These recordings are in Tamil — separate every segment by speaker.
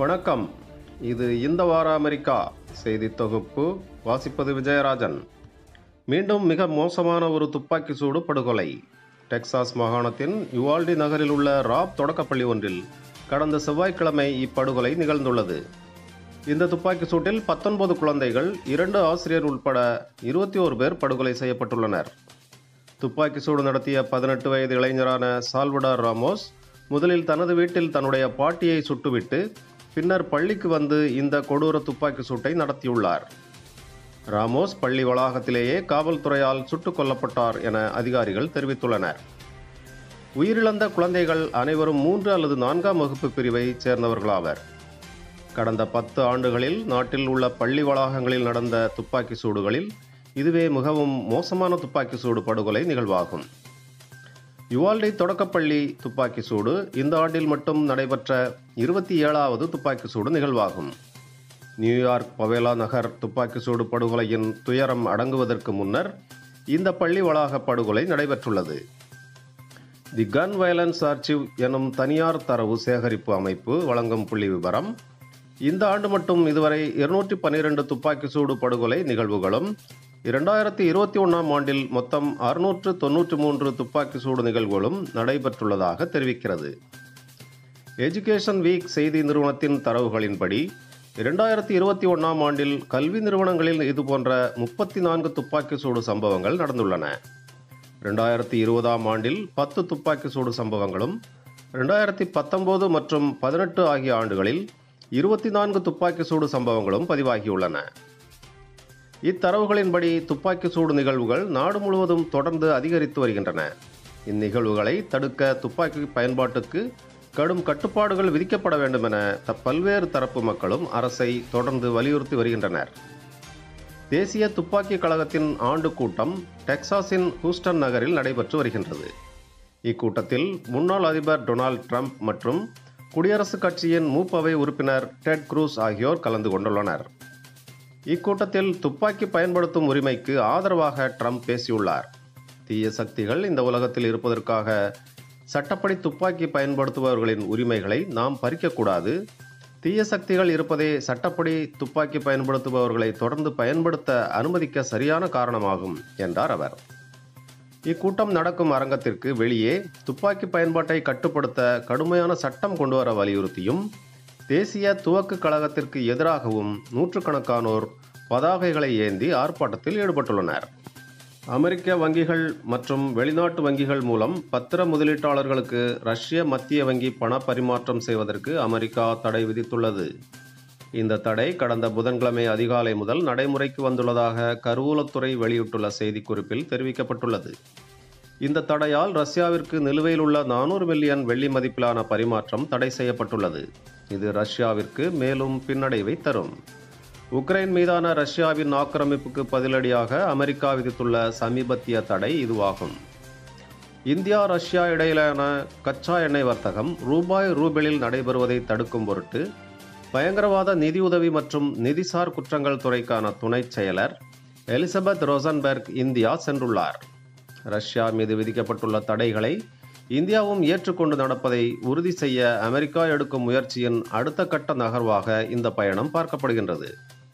Speaker 1: வணக்கம் இது இந்த வார அமெரிக்கா செய்தி தொகுப்பு வாசிப்பது விஜயராஜன் மீண்டும் மிக மோசமான ஒரு துப்பாக்கி சூடு படுகொலை டெக்சாஸ் மாகாணத்தின் யுவால்டி நகரில் உள்ள ராப் தொடக்கப்பள்ளி ஒன்றில் கடந்த செவ்வாய்க்கிழமை இப்படுகொலை நிகழ்ந்துள்ளது இந்த துப்பாக்கி சூட்டில் பத்தொன்பது குழந்தைகள் இரண்டு ஆசிரியர் உட்பட இருபத்தி ஓரு பேர் படுகொலை செய்யப்பட்டுள்ளனர் துப்பாக்கி சூடு நடத்திய பதினெட்டு வயது இளைஞரான சால்வடார் ராமோஸ் முதலில் தனது வீட்டில் தன்னுடைய பாட்டியை சுட்டுவிட்டு பின்னர் பள்ளிக்கு வந்து இந்த கொடூர துப்பாக்கி சூட்டை நடத்தியுள்ளார் ராமோஸ் பள்ளி வளாகத்திலேயே காவல்துறையால் சுட்டுக் கொல்லப்பட்டார் என அதிகாரிகள் தெரிவித்துள்ளனர் உயிரிழந்த குழந்தைகள் அனைவரும் மூன்று அல்லது நான்காம் வகுப்பு பிரிவை சேர்ந்தவர்களாவர் கடந்த பத்து ஆண்டுகளில் நாட்டில் உள்ள பள்ளி வளாகங்களில் நடந்த துப்பாக்கி சூடுகளில் இதுவே மிகவும் மோசமான துப்பாக்கி சூடு படுகொலை நிகழ்வாகும் யுவால்டி தொடக்கப்பள்ளி துப்பாக்கி சூடு இந்த ஆண்டில் மட்டும் நடைபெற்ற இருபத்தி ஏழாவது துப்பாக்கி சூடு நிகழ்வாகும் நியூயார்க் பவேலா நகர் துப்பாக்கி சூடு படுகொலையின் துயரம் அடங்குவதற்கு முன்னர் இந்த பள்ளி வளாக படுகொலை நடைபெற்றுள்ளது தி கன் வயலன்ஸ் ஆர்ச்சிவ் எனும் தனியார் தரவு சேகரிப்பு அமைப்பு வழங்கும் புள்ளி விவரம் இந்த ஆண்டு மட்டும் இதுவரை இருநூற்றி பன்னிரண்டு துப்பாக்கி சூடு படுகொலை நிகழ்வுகளும் இரண்டாயிரத்தி இருபத்தி ஒன்றாம் ஆண்டில் மொத்தம் அறுநூற்று தொன்னூற்றி மூன்று துப்பாக்கி சூடு நிகழ்வுகளும் நடைபெற்றுள்ளதாக தெரிவிக்கிறது எஜுகேஷன் வீக் செய்தி நிறுவனத்தின் தரவுகளின்படி இரண்டாயிரத்தி இருபத்தி ஒன்றாம் ஆண்டில் கல்வி நிறுவனங்களில் இதுபோன்ற முப்பத்தி நான்கு துப்பாக்கி சூடு சம்பவங்கள் நடந்துள்ளன ரெண்டாயிரத்தி இருபதாம் ஆண்டில் பத்து துப்பாக்கி சூடு சம்பவங்களும் ரெண்டாயிரத்தி பத்தொன்பது மற்றும் பதினெட்டு ஆகிய ஆண்டுகளில் இருபத்தி நான்கு துப்பாக்கி சூடு சம்பவங்களும் பதிவாகியுள்ளன இத்தரவுகளின்படி துப்பாக்கி சூடு நிகழ்வுகள் நாடு முழுவதும் தொடர்ந்து அதிகரித்து வருகின்றன இந்நிகழ்வுகளை தடுக்க துப்பாக்கி பயன்பாட்டுக்கு கடும் கட்டுப்பாடுகள் விதிக்கப்பட வேண்டும் என த- பல்வேறு தரப்பு மக்களும் அரசை தொடர்ந்து வலியுறுத்தி வருகின்றனர் தேசிய துப்பாக்கி கழகத்தின் ஆண்டு கூட்டம் டெக்சாஸின் ஹூஸ்டன் நகரில் நடைபெற்று வருகின்றது இக்கூட்டத்தில் முன்னாள் அதிபர் டொனால்ட் ட்ரம்ப் மற்றும் குடியரசுக் கட்சியின் மூப்பவை உறுப்பினர் டெட் க்ரூஸ் ஆகியோர் கலந்து கொண்டுள்ளனர் இக்கூட்டத்தில் துப்பாக்கி பயன்படுத்தும் உரிமைக்கு ஆதரவாக ட்ரம்ப் பேசியுள்ளார் தீய சக்திகள் இந்த உலகத்தில் இருப்பதற்காக சட்டப்படி துப்பாக்கி பயன்படுத்துபவர்களின் உரிமைகளை நாம் பறிக்கக்கூடாது தீய சக்திகள் இருப்பதே சட்டப்படி துப்பாக்கி பயன்படுத்துபவர்களை தொடர்ந்து பயன்படுத்த அனுமதிக்க சரியான காரணமாகும் என்றார் அவர் இக்கூட்டம் நடக்கும் அரங்கத்திற்கு வெளியே துப்பாக்கி பயன்பாட்டை கட்டுப்படுத்த கடுமையான சட்டம் கொண்டுவர வலியுறுத்தியும் தேசிய துவக்கு கழகத்திற்கு எதிராகவும் நூற்றுக்கணக்கானோர் பதாகைகளை ஏந்தி ஆர்ப்பாட்டத்தில் ஈடுபட்டுள்ளனர் அமெரிக்க வங்கிகள் மற்றும் வெளிநாட்டு வங்கிகள் மூலம் பத்திர முதலீட்டாளர்களுக்கு ரஷ்ய மத்திய வங்கி பண பரிமாற்றம் செய்வதற்கு அமெரிக்கா தடை விதித்துள்ளது இந்த தடை கடந்த புதன்கிழமை அதிகாலை முதல் நடைமுறைக்கு வந்துள்ளதாக கருவூலத்துறை வெளியிட்டுள்ள செய்திக்குறிப்பில் தெரிவிக்கப்பட்டுள்ளது இந்த தடையால் ரஷ்யாவிற்கு நிலுவையில் உள்ள நானூறு மில்லியன் வெள்ளி மதிப்பிலான பரிமாற்றம் தடை செய்யப்பட்டுள்ளது இது ரஷ்யாவிற்கு மேலும் பின்னடைவை தரும் உக்ரைன் மீதான ரஷ்யாவின் ஆக்கிரமிப்புக்கு பதிலடியாக அமெரிக்கா விதித்துள்ள சமீபத்திய தடை இதுவாகும் இந்தியா ரஷ்யா இடையிலான கச்சா எண்ணெய் வர்த்தகம் ரூபாய் ரூபலில் நடைபெறுவதை தடுக்கும் பொருட்டு பயங்கரவாத நிதியுதவி மற்றும் நிதிசார் குற்றங்கள் துறைக்கான துணைச் செயலர் எலிசபெத் ரோசன்பெர்க் இந்தியா சென்றுள்ளார் ரஷ்யா மீது விதிக்கப்பட்டுள்ள தடைகளை இந்தியாவும் ஏற்றுக்கொண்டு நடப்பதை உறுதி செய்ய அமெரிக்கா எடுக்கும் முயற்சியின் அடுத்த கட்ட நகர்வாக இந்த பயணம் பார்க்கப்படுகின்றது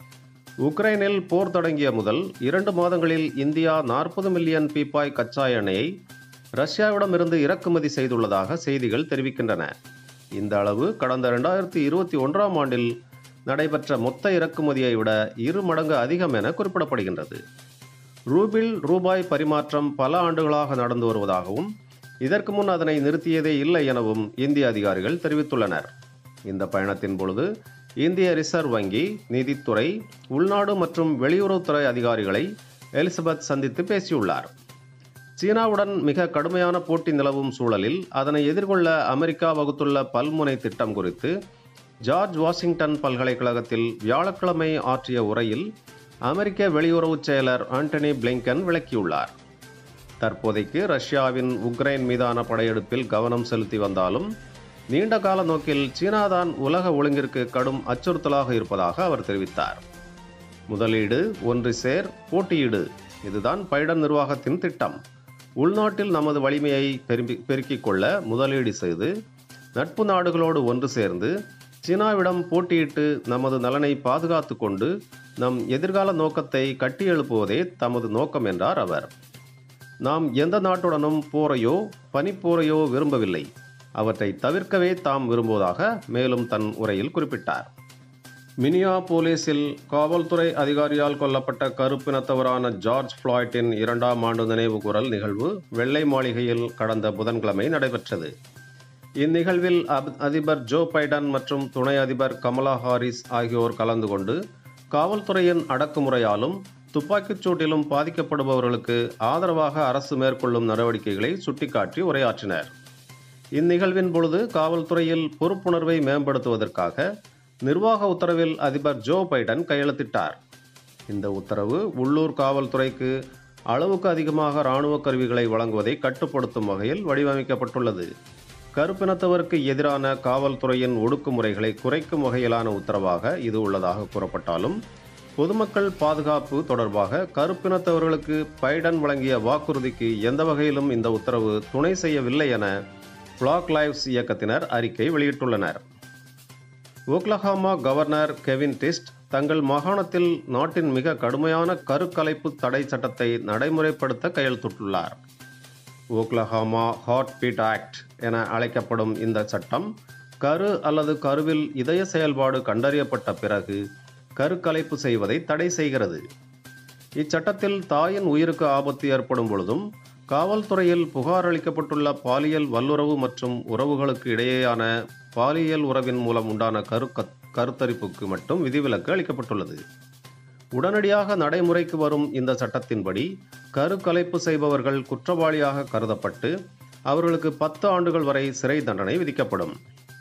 Speaker 1: உக்ரைனில் போர் தொடங்கிய முதல் இரண்டு மாதங்களில் இந்தியா நாற்பது மில்லியன் பீப்பாய் கச்சா எண்ணெயை ரஷ்யாவிடமிருந்து இறக்குமதி செய்துள்ளதாக செய்திகள் தெரிவிக்கின்றன இந்த அளவு கடந்த இரண்டாயிரத்தி இருபத்தி ஒன்றாம் ஆண்டில் நடைபெற்ற மொத்த இறக்குமதியை விட இரு மடங்கு அதிகம் என குறிப்பிடப்படுகின்றது ரூபில் ரூபாய் பரிமாற்றம் பல ஆண்டுகளாக நடந்து வருவதாகவும் இதற்கு முன் அதனை நிறுத்தியதே இல்லை எனவும் இந்திய அதிகாரிகள் தெரிவித்துள்ளனர் இந்த பயணத்தின் பொழுது இந்திய ரிசர்வ் வங்கி நிதித்துறை உள்நாடு மற்றும் வெளியுறவுத்துறை அதிகாரிகளை எலிசபெத் சந்தித்து பேசியுள்ளார் சீனாவுடன் மிக கடுமையான போட்டி நிலவும் சூழலில் அதனை எதிர்கொள்ள அமெரிக்கா வகுத்துள்ள பல்முனை திட்டம் குறித்து ஜார்ஜ் வாஷிங்டன் பல்கலைக்கழகத்தில் வியாழக்கிழமை ஆற்றிய உரையில் அமெரிக்க வெளியுறவுச் செயலர் ஆண்டனி பிளிங்கன் விளக்கியுள்ளார் தற்போதைக்கு ரஷ்யாவின் உக்ரைன் மீதான படையெடுப்பில் கவனம் செலுத்தி வந்தாலும் நீண்ட கால நோக்கில் சீனாதான் உலக ஒழுங்கிற்கு கடும் அச்சுறுத்தலாக இருப்பதாக அவர் தெரிவித்தார் முதலீடு ஒன்று சேர் போட்டியிடு இதுதான் பைடன் நிர்வாகத்தின் திட்டம் உள்நாட்டில் நமது வலிமையை பெரும்பி பெருக்கிக் கொள்ள முதலீடு செய்து நட்பு நாடுகளோடு ஒன்று சேர்ந்து சீனாவிடம் போட்டியிட்டு நமது நலனை பாதுகாத்து கொண்டு நம் எதிர்கால நோக்கத்தை கட்டியெழுப்புவதே தமது நோக்கம் என்றார் அவர் நாம் எந்த நாட்டுடனும் போரையோ பனிப்போரையோ விரும்பவில்லை அவற்றை தவிர்க்கவே தாம் விரும்புவதாக மேலும் தன் உரையில் குறிப்பிட்டார் மினியா போலீஸில் காவல்துறை அதிகாரியால் கொல்லப்பட்ட கருப்பினத்தவரான ஜார்ஜ் ஃப்ளாய்டின் இரண்டாம் ஆண்டு நினைவு கூறல் நிகழ்வு வெள்ளை மாளிகையில் கடந்த புதன்கிழமை நடைபெற்றது இந்நிகழ்வில் அப்- அதிபர் ஜோ பைடன் மற்றும் துணை அதிபர் கமலா ஹாரிஸ் ஆகியோர் கலந்து கொண்டு காவல்துறையின் அடக்குமுறையாலும் துப்பாக்கிச் சூட்டிலும் பாதிக்கப்படுபவர்களுக்கு ஆதரவாக அரசு மேற்கொள்ளும் நடவடிக்கைகளை சுட்டிக்காட்டி உரையாற்றினர் இந்நிகழ்வின் பொழுது காவல்துறையில் பொறுப்புணர்வை மேம்படுத்துவதற்காக நிர்வாக உத்தரவில் அதிபர் ஜோ பைடன் கையெழுத்திட்டார் இந்த உத்தரவு உள்ளூர் காவல்துறைக்கு அளவுக்கு அதிகமாக இராணுவ கருவிகளை வழங்குவதை கட்டுப்படுத்தும் வகையில் வடிவமைக்கப்பட்டுள்ளது கருப்பினத்தவருக்கு எதிரான காவல்துறையின் ஒடுக்குமுறைகளை குறைக்கும் வகையிலான உத்தரவாக இது உள்ளதாக கூறப்பட்டாலும் பொதுமக்கள் பாதுகாப்பு தொடர்பாக கருப்பினத்தவர்களுக்கு பைடன் வழங்கிய வாக்குறுதிக்கு எந்த வகையிலும் இந்த உத்தரவு துணை செய்யவில்லை என பிளாக் லைவ்ஸ் இயக்கத்தினர் அறிக்கை வெளியிட்டுள்ளனர் ஓக்லஹாமா கவர்னர் கெவின் டிஸ்ட் தங்கள் மாகாணத்தில் நாட்டின் மிக கடுமையான கருக்கலைப்பு தடை சட்டத்தை நடைமுறைப்படுத்த கையெழுத்திட்டுள்ளார் ஓக்லஹாமா ஹார்ட் பீட் ஆக்ட் என அழைக்கப்படும் இந்த சட்டம் கரு அல்லது கருவில் இதய செயல்பாடு கண்டறியப்பட்ட பிறகு கருக்கலைப்பு செய்வதை தடை செய்கிறது இச்சட்டத்தில் தாயின் உயிருக்கு ஆபத்து ஏற்படும் பொழுதும் காவல்துறையில் புகார் அளிக்கப்பட்டுள்ள பாலியல் வல்லுறவு மற்றும் உறவுகளுக்கு இடையேயான பாலியல் உறவின் மூலம் உண்டான கரு கருத்தரிப்புக்கு மட்டும் விதிவிலக்கு அளிக்கப்பட்டுள்ளது உடனடியாக நடைமுறைக்கு வரும் இந்த சட்டத்தின்படி கருக்கலைப்பு செய்பவர்கள் குற்றவாளியாக கருதப்பட்டு அவர்களுக்கு பத்து ஆண்டுகள் வரை சிறை தண்டனை விதிக்கப்படும்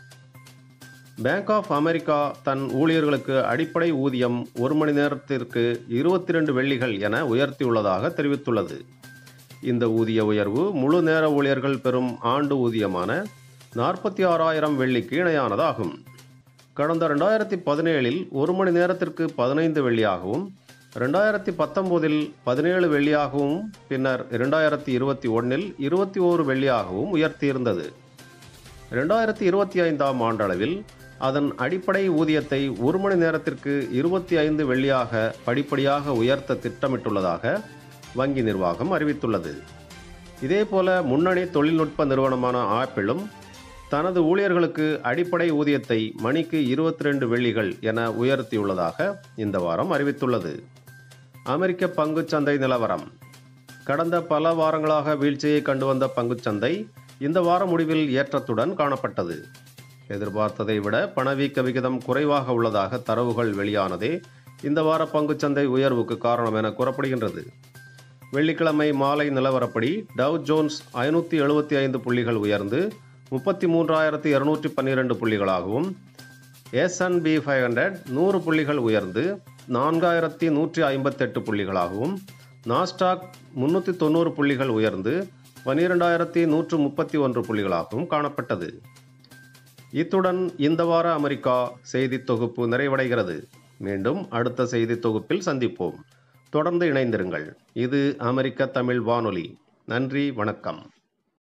Speaker 1: பேங்க் ஆஃப் அமெரிக்கா தன் ஊழியர்களுக்கு அடிப்படை ஊதியம் ஒரு மணி நேரத்திற்கு இருபத்தி ரெண்டு வெள்ளிகள் என உயர்த்தியுள்ளதாக தெரிவித்துள்ளது இந்த ஊதிய உயர்வு முழு நேர ஊழியர்கள் பெறும் ஆண்டு ஊதியமான நாற்பத்தி ஆறாயிரம் வெள்ளிக்கு இணையானதாகும் கடந்த ரெண்டாயிரத்தி பதினேழில் ஒரு மணி நேரத்திற்கு பதினைந்து வெள்ளியாகவும் ரெண்டாயிரத்தி பத்தொம்போதில் பதினேழு வெள்ளியாகவும் பின்னர் இரண்டாயிரத்தி இருபத்தி ஒன்றில் இருபத்தி ஓரு வெள்ளியாகவும் உயர்த்தியிருந்தது ரெண்டாயிரத்தி இருபத்தி ஐந்தாம் ஆண்டளவில் அதன் அடிப்படை ஊதியத்தை ஒரு மணி நேரத்திற்கு இருபத்தி ஐந்து வெள்ளியாக படிப்படியாக உயர்த்த திட்டமிட்டுள்ளதாக வங்கி நிர்வாகம் அறிவித்துள்ளது இதேபோல முன்னணி தொழில்நுட்ப நிறுவனமான ஆப்பிளும் தனது ஊழியர்களுக்கு அடிப்படை ஊதியத்தை மணிக்கு இருபத்தி ரெண்டு வெள்ளிகள் என உயர்த்தியுள்ளதாக இந்த வாரம் அறிவித்துள்ளது அமெரிக்க பங்குச்சந்தை நிலவரம் கடந்த பல வாரங்களாக வீழ்ச்சியை கண்டு வந்த பங்குச்சந்தை இந்த வார முடிவில் ஏற்றத்துடன் காணப்பட்டது எதிர்பார்த்ததை விட பணவீக்க விகிதம் குறைவாக உள்ளதாக தரவுகள் வெளியானதே இந்த வார பங்குச்சந்தை உயர்வுக்கு காரணம் என கூறப்படுகின்றது வெள்ளிக்கிழமை மாலை நிலவரப்படி டவ் ஜோன்ஸ் ஐநூற்றி எழுபத்தி ஐந்து புள்ளிகள் உயர்ந்து முப்பத்தி மூன்றாயிரத்தி இருநூற்றி பன்னிரெண்டு புள்ளிகளாகவும் எஸ்என்பி ஃபைவ் ஹண்ட்ரட் நூறு புள்ளிகள் உயர்ந்து நான்காயிரத்தி நூற்றி ஐம்பத்தெட்டு புள்ளிகளாகவும் நாஸ்டாக் முன்னூற்றி தொண்ணூறு புள்ளிகள் உயர்ந்து பன்னிரெண்டாயிரத்தி நூற்று முப்பத்தி ஒன்று புள்ளிகளாகவும் காணப்பட்டது இத்துடன் இந்த வார அமெரிக்கா செய்தி தொகுப்பு நிறைவடைகிறது மீண்டும் அடுத்த செய்தி தொகுப்பில் சந்திப்போம் தொடர்ந்து இணைந்திருங்கள் இது அமெரிக்க தமிழ் வானொலி நன்றி வணக்கம்